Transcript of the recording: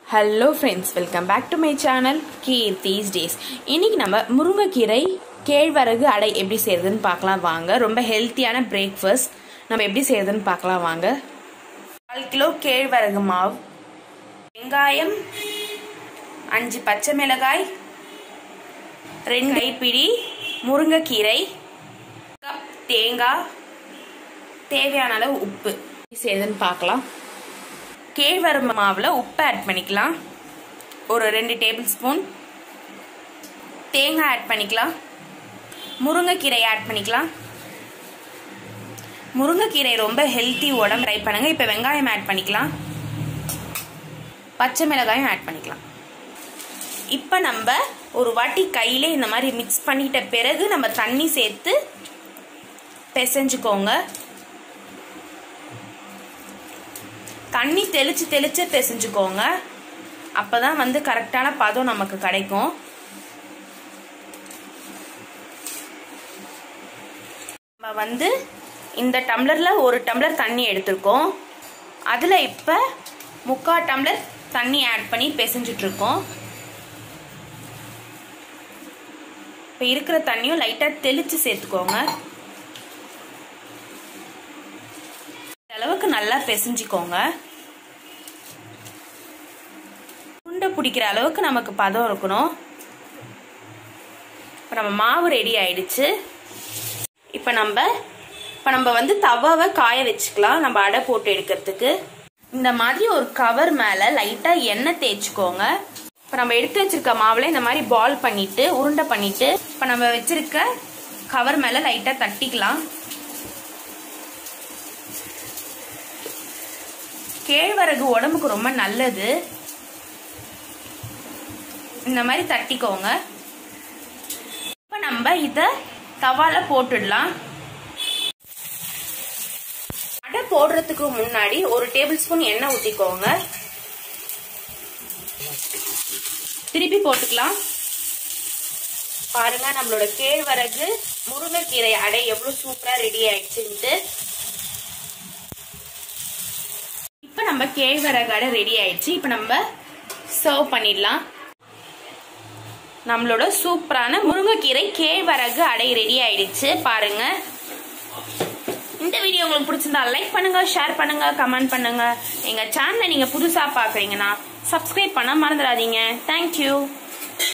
hello friends welcome back to my channel Keerthi's days இன்னைக்கு நம்ம முருங்கைக்கீரை கேழ்வரகு அடை எப்படி செய்யறதுன்னு பார்க்கலாம் வாங்க ரொம்ப ஹெல்த்தியான பிரேக்ஃபாஸ்ட் நம்ம எப்படி செய்யறதுன்னு பார்க்கலாம் வாங்க கால் கிலோ கேழ்வரகு மாவு வெங்காயம் அஞ்சு பச்சை மிளகாய் ரெண்டு கைப்பிடி முருங்கைக்கீரை கப் தேங்காய் தேவையான அளவு உப்பு செய்யுதுன்னு பார்க்கலாம் கேழ்வரகு மாவில் உப்பு ஆட் பண்ணிக்கலாம் ஒரு ரெண்டு டேபிள் ஸ்பூன் தேங்காய் ஆட் பண்ணிக்கலாம் முருங்கைக்கீரை ஆட் பண்ணிக்கலாம் முருங்கைக்கீரை ரொம்ப ஹெல்த்தி உடம்பு ட்ரை பண்ணுங்க இப்போ வெங்காயம் ஆட் பண்ணிக்கலாம் பச்சை மிளகாயும் ஆட் பண்ணிக்கலாம் இப்போ நம்ம ஒரு வாட்டி கையில இந்த மாதிரி மிக்ஸ் பண்ணிட்ட பிறகு நம்ம தண்ணி சேர்த்து பிசைஞ்சுக்கோங்க தண்ணி தெளிச்சு தெளிச்சு பிசைஞ்சுக்கோங்க அப்பதான் வந்து கரெக்டான பதம் நமக்கு கிடைக்கும் நம்ம வந்து இந்த டம்ளர்ல ஒரு டம்ளர் தண்ணி எடுத்திருக்கோம் அதுல இப்ப முக்கால் டம்ளர் தண்ணி ஆட் பண்ணி பிசைஞ்சிட்டு இருக்கோம் இப்ப இருக்கிற தண்ணியும் லைட்டா தெளிச்சு சேர்த்துக்கோங்க அளவுக்கு நல்லா பிசைஞ்சிக்கோங்க உருண்டை பிடிக்கிற அளவுக்கு நமக்கு பதம் இருக்கணும் இப்போ நம்ம மாவு ரெடி ஆயிடுச்சு இப்போ நம்ம இப்போ நம்ம வந்து தவாவை காய வச்சுக்கலாம் நம்ம அடை போட்டு எடுக்கிறதுக்கு இந்த மாதிரி ஒரு கவர் மேலே லைட்டாக எண்ணெய் தேய்ச்சிக்கோங்க இப்போ நம்ம எடுத்து வச்சிருக்க மாவில் இந்த மாதிரி பால் பண்ணிட்டு உருண்டை பண்ணிட்டு இப்போ நம்ம வச்சிருக்க கவர் மேலே லைட்டாக தட்டிக்கலாம் கேழ்வரகு உடம்புக்கு ரொம்ப நல்லது இந்த மாதிரி தட்டிக்கோங்க இப்போ நம்ம இத தவால போட்டுடலாம் அடை போடுறதுக்கு முன்னாடி ஒரு டேபிள் ஸ்பூன் எண்ணெய் ஊத்திக்கோங்க திருப்பி போட்டுக்கலாம் பாருங்க நம்மளோட கேழ்வரகு முருங்கைக்கீரை அடை எவ்வளவு சூப்பரா ரெடி ஆயிடுச்சுன்ட்டு இப்போ நம்ம கேழ்வரகு அடை ரெடி ஆயிடுச்சு இப்போ நம்ம சர்வ் பண்ணிடலாம் நம்மளோட சூப்பரான முருங்கைக்கீரை கேழ்வரகு அடை ரெடி ஆயிடுச்சு பாருங்க இந்த வீடியோ உங்களுக்கு பிடிச்சிருந்தா லைக் பண்ணுங்க ஷேர் பண்ணுங்க கமெண்ட் பண்ணுங்க எங்க சேனலை நீங்க புதுசா பாக்குறீங்கன்னா சப்ஸ்கிரைப் பண்ண மறந்துடாதீங்க தேங்க்யூ